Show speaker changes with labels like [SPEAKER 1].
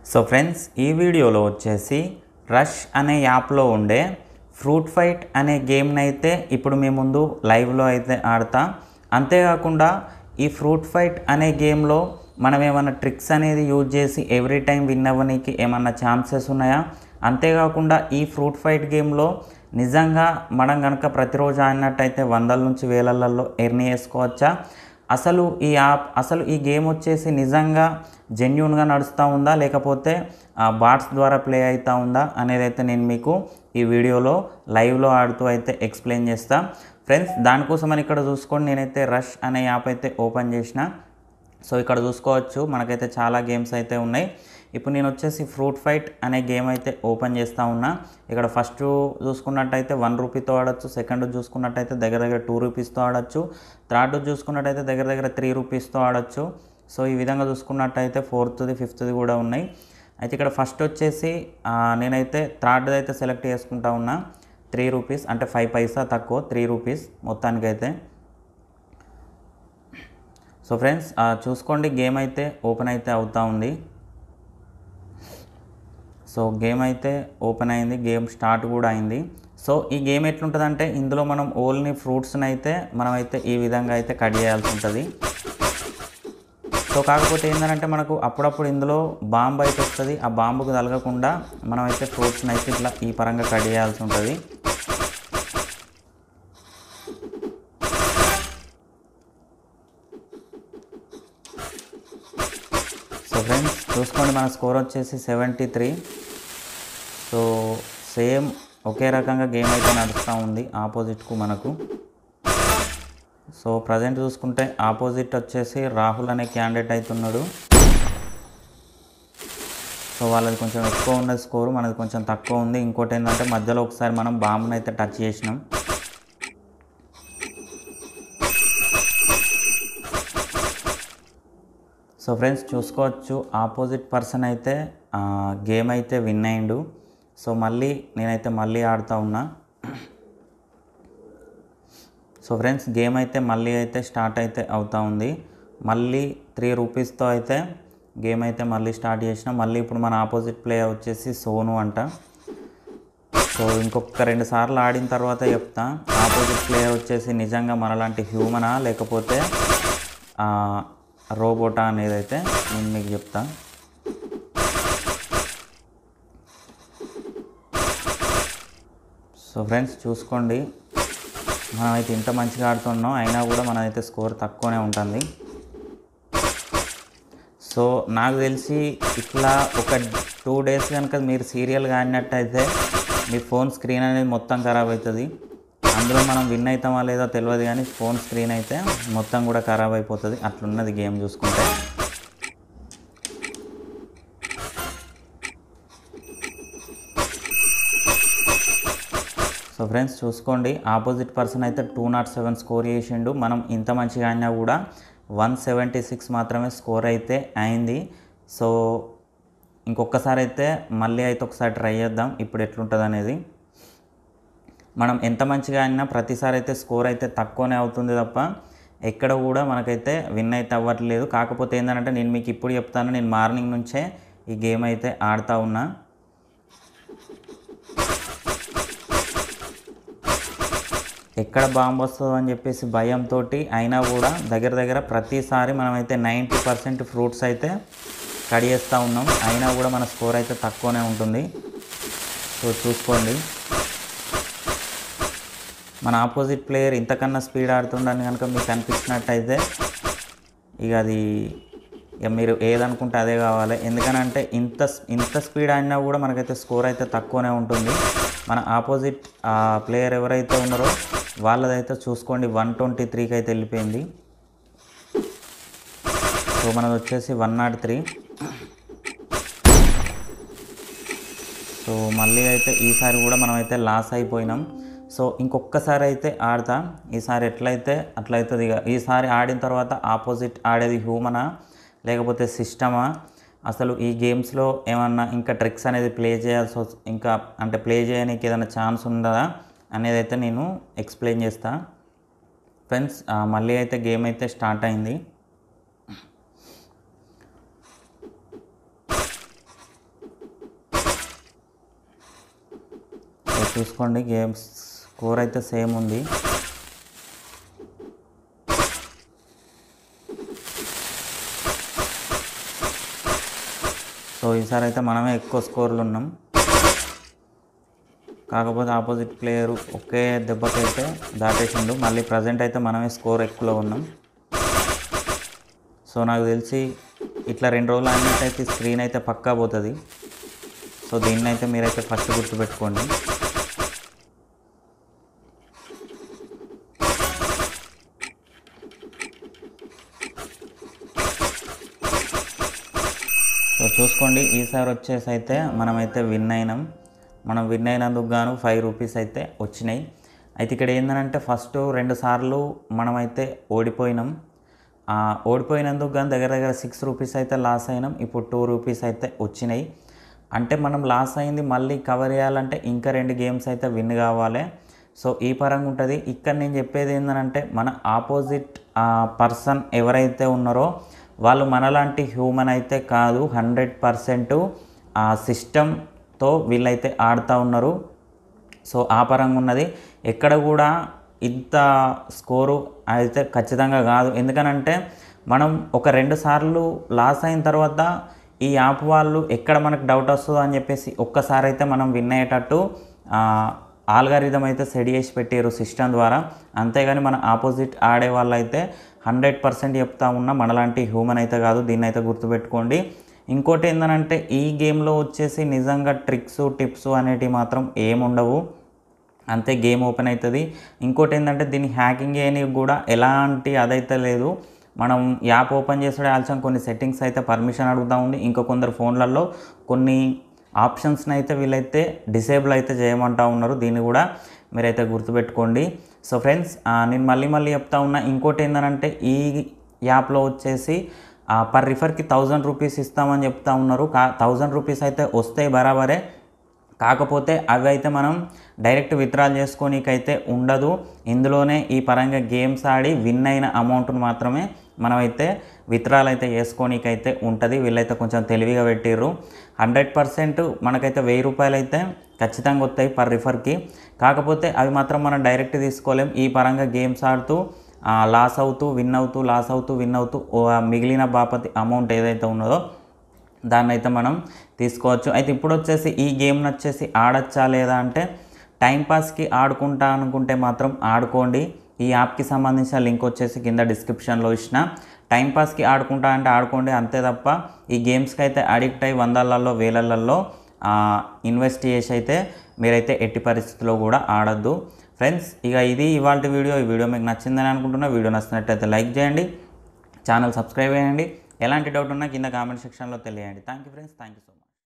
[SPEAKER 1] so friends ఈ వీడియోలో వచ్చేసి రష్ అనే యాప్లో ఉండే ఫ్రూట్ ఫైట్ అనే గేమ్ని అయితే ఇప్పుడు మీ ముందు లైవ్లో అయితే ఆడతా అంతేకాకుండా ఈ ఫ్రూట్ ఫైట్ అనే గేమ్లో మనం ఏమైనా ట్రిక్స్ అనేది యూజ్ చేసి ఎవ్రీ టైం విన్ అవ్వడానికి ఏమన్నా ఛాన్సెస్ ఉన్నాయా అంతేకాకుండా ఈ ఫ్రూట్ ఫైట్ గేమ్లో నిజంగా మనం కనుక ప్రతిరోజు ఆడినట్టయితే వందల నుంచి వేలలలో ఎర్న్ చేసుకోవచ్చా అసలు ఈ యాప్ అసలు ఈ గేమ్ వచ్చేసి నిజంగా జెన్యున్గా నడుస్తూ ఉందా లేకపోతే బాట్స్ ద్వారా ప్లే అవుతూ ఉందా అనేది అయితే నేను మీకు ఈ వీడియోలో లైవ్లో ఆడుతూ అయితే ఎక్స్ప్లెయిన్ చేస్తా ఫ్రెండ్స్ దానికోసం అని ఇక్కడ చూసుకోండి నేనైతే రష్ అనే యాప్ అయితే ఓపెన్ చేసిన సో ఇక్కడ చూసుకోవచ్చు మనకైతే చాలా గేమ్స్ అయితే ఉన్నాయి ఇప్పుడు నేను వచ్చేసి ఫ్రూట్ ఫైట్ అనే గేమ్ అయితే ఓపెన్ చేస్తూ ఉన్నా ఇక్కడ ఫస్ట్ చూసుకున్నట్టయితే వన్ రూపీతో ఆడొచ్చు సెకండ్ చూసుకున్నట్టయితే దగ్గర దగ్గర టూ రూపీస్తో ఆడొచ్చు థర్డ్ చూసుకున్నట్టయితే దగ్గర దగ్గర త్రీ రూపీస్తో ఆడొచ్చు సో ఈ విధంగా చూసుకున్నట్టయితే ఫోర్త్ది ఫిఫ్త్ది కూడా ఉన్నాయి అయితే ఇక్కడ ఫస్ట్ వచ్చేసి ఆ, నేనైతే థర్డ్ అయితే సెలెక్ట్ చేసుకుంటా ఉన్నా త్రీ రూపీస్ అంటే ఫైవ్ పైసా తక్కువ త్రీ రూపీస్ మొత్తానికైతే సో ఫ్రెండ్స్ ఆ, చూసుకోండి గేమ్ అయితే ఓపెన్ అయితే అవుతా ఉంది సో గేమ్ అయితే ఓపెన్ అయింది గేమ్ స్టార్ట్ కూడా అయింది సో ఈ గేమ్ ఎట్లుంటుందంటే ఇందులో మనం ఓన్లీ ఫ్రూట్స్ని అయితే మనమైతే ఈ విధంగా అయితే కట్ చేయాల్సి ఉంటుంది సో కాకపోతే ఏంటంటే మనకు అప్పుడప్పుడు ఇందులో బాంబు అయితే వస్తుంది ఆ బాంబుకు తలగకుండా మనమైతే ఫ్రూట్స్ని అయితే ఇట్లా ఈ పరంగా కట్ చేయాల్సి ఉంటుంది సో ఫ్రెండ్స్ చూసుకోండి మన స్కోర్ వచ్చేసి సెవెంటీ త్రీ సో సేమ్ ఒకే రకంగా గేమ్ అయితే నడుస్తూ ఉంది ఆపోజిట్కు మనకు సో ప్రజెంట్ చూసుకుంటే ఆపోజిట్ వచ్చేసి రాహుల్ అనే క్యాండిడేట్ అవుతున్నాడు సో వాళ్ళది కొంచెం ఎక్కువ ఉన్నది స్కోరు మనది కొంచెం తక్కువ ఉంది ఇంకోటి ఏంటంటే మధ్యలో ఒకసారి మనం బాంబుని అయితే టచ్ చేసినాం సో ఫ్రెండ్స్ చూసుకోవచ్చు ఆపోజిట్ పర్సన్ అయితే ఆ, గేమ్ అయితే విన్ అయిండు సో మళ్ళీ నేనైతే మళ్ళీ ఆడుతూ ఉన్నా సో ఫ్రెండ్స్ గేమ్ అయితే మళ్ళీ అయితే స్టార్ట్ అయితే అవుతూ ఉంది మళ్ళీ త్రీ రూపీస్తో అయితే గేమ్ అయితే మళ్ళీ స్టార్ట్ చేసిన మళ్ళీ ఇప్పుడు మన ఆపోజిట్ ప్లేయర్ వచ్చేసి సోను అంట సో ఇంకొక రెండు సార్లు ఆడిన తర్వాత చెప్తా ఆపోజిట్ ప్లేయర్ వచ్చేసి నిజంగా మనలాంటి హ్యూమనా లేకపోతే ఆ, రోబోటా అనేది అయితే నేను మీకు చెప్తా సో ఫ్రెండ్స్ చూసుకోండి మనమైతే ఇంత మంచిగా ఆడుతున్నాం అయినా కూడా మనమైతే స్కోర్ తక్కువనే ఉంటుంది సో నాకు తెలిసి ఇట్లా ఒక టూ డేస్ కనుక మీరు సీరియల్గా ఆడినట్టయితే మీ ఫోన్ స్క్రీన్ అనేది మొత్తం ఖరాబ్ అవుతుంది అందులో మనం విన్ అవుతామా లేదో తెలియదు కానీ ఫోన్ స్క్రీన్ అయితే మొత్తం కూడా ఖరాబ్ అయిపోతుంది అట్లున్నది గేమ్ చూసుకుంటే సో ఫ్రెండ్స్ చూసుకోండి ఆపోజిట్ పర్సన్ అయితే టూ నాట్ సెవెన్ స్కోర్ చేసిండు మనం ఇంత మంచిగా ఆడినా కూడా వన్ సెవెంటీ సిక్స్ మాత్రమే స్కోర్ అయితే అయింది సో ఇంకొకసారి అయితే మళ్ళీ అయితే ఒకసారి ట్రై చేద్దాం ఇప్పుడు ఎట్లుంటుంది అనేది మనం ఎంత మంచిగా ఆడినా ప్రతిసారి అయితే స్కోర్ అయితే తక్కువనే అవుతుంది తప్ప ఎక్కడ కూడా మనకైతే విన్ అయితే అవ్వట్లేదు కాకపోతే ఏంటంటే నేను మీకు ఇప్పుడు చెప్తాను నేను మార్నింగ్ నుంచే ఈ గేమ్ అయితే ఆడుతూ ఉన్నా ఎక్కడ బాంబు వస్తుందో అని చెప్పేసి భయంతో అయినా కూడా దగ్గర దగ్గర ప్రతిసారి మనమైతే నైంటీ పర్సెంట్ ఫ్రూట్స్ అయితే కడిగేస్తూ ఉన్నాం అయినా కూడా మన స్కోర్ అయితే తక్కువనే ఉంటుంది సో చూసుకోండి మన ఆపోజిట్ ప్లేయర్ ఇంతకన్నా స్పీడ్ ఆడుతుండని కనుక మీకు అనిపించినట్టయితే ఇక అది ఇక మీరు ఏదనుకుంటే అదే కావాలి ఎందుకనంటే ఇంత ఇంత స్పీడ్ ఆడినా కూడా మనకైతే స్కోర్ అయితే తక్కువనే ఉంటుంది మన ఆపోజిట్ ప్లేయర్ ఎవరైతే ఉన్నారో వాళ్ళదైతే చూసుకోండి వన్ ట్వంటీ త్రీకి అయితే వెళ్ళిపోయింది సో మనది వచ్చేసి వన్ నాట్ త్రీ సో మళ్ళీ అయితే ఈసారి కూడా మనం అయితే లాస్ అయిపోయినాం సో ఇంకొకసారి అయితే ఆడతా ఈసారి ఎట్లయితే అట్లయితుంది ఇక ఈసారి ఆడిన తర్వాత ఆపోజిట్ ఆడేది హ్యూమనా లేకపోతే సిస్టమా అసలు ఈ గేమ్స్లో ఏమన్నా ఇంకా ట్రిక్స్ అనేది ప్లే చేయాల్సి వస్- ఇంకా అంటే ప్లే చేయడానికి ఏదైనా ఛాన్స్ ఉందా అనేది అయితే నేను ఎక్స్ప్లెయిన్ చేస్తా ఫ్రెండ్స్ ఆ, మళ్ళీ అయితే గేమ్ అయితే స్టార్ట్ అయింది చూసుకోండి గేమ్స్ స్కోర్ అయితే సేమ్ ఉంది సో ఈసారి అయితే మనమే ఎక్కువ స్కోర్లు ఉన్నాం కాకపోతే ఆపోజిట్ ప్లేయర్ ఒకే దెబ్బకైతే దాటేసిండు మళ్ళీ ప్రజెంట్ అయితే మనమే స్కోర్ ఎక్కువలో ఉన్నాం సో నాకు తెలిసి ఇట్లా రెండు రోజులు ఆడినట్టయితే స్క్రీన్ అయితే పక్కా పోతుంది సో దీన్ని అయితే మీరైతే ఫస్ట్ గుర్తుపెట్టుకోండి సో చూసుకోండి ఈసారి వచ్చేసి అయితే మనమైతే విన్ అయినాం మనం విన్ అయినందుకు గాను ఫైవ్ రూపీస్ అయితే వచ్చినాయి అయితే ఇక్కడ ఏంటంటే ఫస్ట్ రెండు సార్లు మనమైతే ఓడిపోయినాం ఆ, ఓడిపోయినందుకు కానీ దగ్గర దగ్గర సిక్స్ రూపీస్ అయితే లాస్ అయినాం ఇప్పుడు టూ రూపీస్ అయితే వచ్చినాయి అంటే మనం లాస్ అయింది మళ్ళీ కవర్ చేయాలంటే ఇంకా రెండు గేమ్స్ అయితే విన్ కావాలి సో ఈ పరంగా ఉంటుంది ఇక్కడ నేను చెప్పేది ఏంటంటే మన ఆపోజిట్ పర్సన్ ఎవరైతే ఉన్నారో వాళ్ళు మనలాంటి హ్యూమన్ అయితే కాదు హండ్రెడ్ పర్సెంట్ ఆ సిస్టమ్తో వీళ్ళైతే ఆడుతూ ఉన్నారు సో ఆ పరంగా ఉన్నది ఎక్కడ కూడా ఇంత స్కోరు అయితే ఖచ్చితంగా కాదు ఎందుకనంటే మనం ఒక రెండు సార్లు లాస్ అయిన తర్వాత ఈ యాప్ వాళ్ళు ఎక్కడ మనకు డౌట్ వస్తుందో అని చెప్పేసి ఒక్కసారి అయితే మనం విన్ అయ్యేటట్టు ఆల్గారిథం అయితే సెట్ చేసి పెట్టారు సిస్టమ్ ద్వారా అంతేగాని మన ఆపోజిట్ ఆడే వాళ్ళు అయితే హండ్రెడ్ పర్సెంట్ చెప్తా ఉన్నా మనలాంటి హ్యూమన్ అయితే కాదు దీన్ని అయితే గుర్తుపెట్టుకోండి ఇంకోటి ఏంటంటే ఈ గేమ్లో వచ్చేసి నిజంగా ట్రిక్స్ టిప్స్ అనేటివి మాత్రం ఏముండవు అంతే గేమ్ ఓపెన్ అవుతుంది ఇంకోటి ఏంటంటే దీన్ని హ్యాకింగ్ చేయడానికి కూడా ఎలాంటి అదైతే లేదు మనం యాప్ ఓపెన్ చేసే ఆల్సం కొన్ని సెట్టింగ్స్ అయితే పర్మిషన్ అడుగుతూ ఉంది ఇంకా కొందరు ఫోన్లలో కొన్ని ఆప్షన్స్ని అయితే వీళ్ళైతే డిసేబుల్ అయితే చేయమంటా ఉన్నారు దీన్ని కూడా మీరైతే గుర్తుపెట్టుకోండి సో ఫ్రెండ్స్ నేను మళ్ళీ మళ్ళీ చెప్తా ఉన్నా ఇంకోటి ఏంటంటే ఈ యాప్లో వచ్చేసి పర్ రిఫర్కి థౌజండ్ రూపీస్ ఇస్తామని చెప్తా ఉన్నారు కా థౌజండ్ రూపీస్ అయితే వస్తాయి బరాబరే కాకపోతే అవి అయితే మనం డైరెక్ట్ విత్డ్రాల్ చేసుకోనీకైతే ఉండదు ఇందులోనే ఈ పరంగా గేమ్స్ ఆడి విన్ అయిన అమౌంట్ను మాత్రమే మనమైతే విత్డ్రాల్ అయితే చేసుకోనీకైతే ఉంటుంది వీళ్ళైతే కొంచెం తెలివిగా పెట్టిర్రు హండ్రెడ్ పర్సెంట్ మనకైతే వెయ్యి రూపాయలు అయితే ఖచ్చితంగా వస్తాయి పర్ రిఫర్కి కాకపోతే అవి మాత్రం మనం డైరెక్ట్ తీసుకోలేం ఈ పరంగా గేమ్స్ ఆడుతూ లాస్ అవుతూ విన్ అవుతూ లాస్ అవుతూ విన్ అవుతూ ఓ ఆ మిగిలిన బాపతి అమౌంట్ ఏదైతే ఉన్నదో దాన్ని అయితే మనం తీసుకోవచ్చు అయితే ఇప్పుడు వచ్చేసి ఈ గేమ్ని వచ్చేసి ఆడచ్చా లేదా అంటే టైంపాస్కి ఆడుకుంటా అనుకుంటే మాత్రం ఆడుకోండి ఈ యాప్కి సంబంధించిన లింక్ వచ్చేసి కింద డిస్క్రిప్షన్లో ఇచ్చిన టైంపాస్కి ఆడుకుంటా అంటే ఆడుకోండి అంతే తప్ప ఈ గేమ్స్కి అయితే అడిక్ట్ అయ్యి వందలలో వేలలలో ఇన్వెస్ట్ చేసి అయితే మీరైతే ఎట్టి పరిస్థితుల్లో కూడా ఆడొద్దు ఫ్రెండ్స్ ఇక ఇది ఇవాళ వీడియో ఈ వీడియో మీకు నచ్చిందని అనుకుంటున్నా వీడియో నచ్చినట్టయితే లైక్ చేయండి ఛానల్ సబ్స్క్రైబ్ చేయండి ఎలాంటి డౌట్ ఉన్నా కింద కామెంట్ సెక్షన్లో తెలియండి thank you friends thank you so much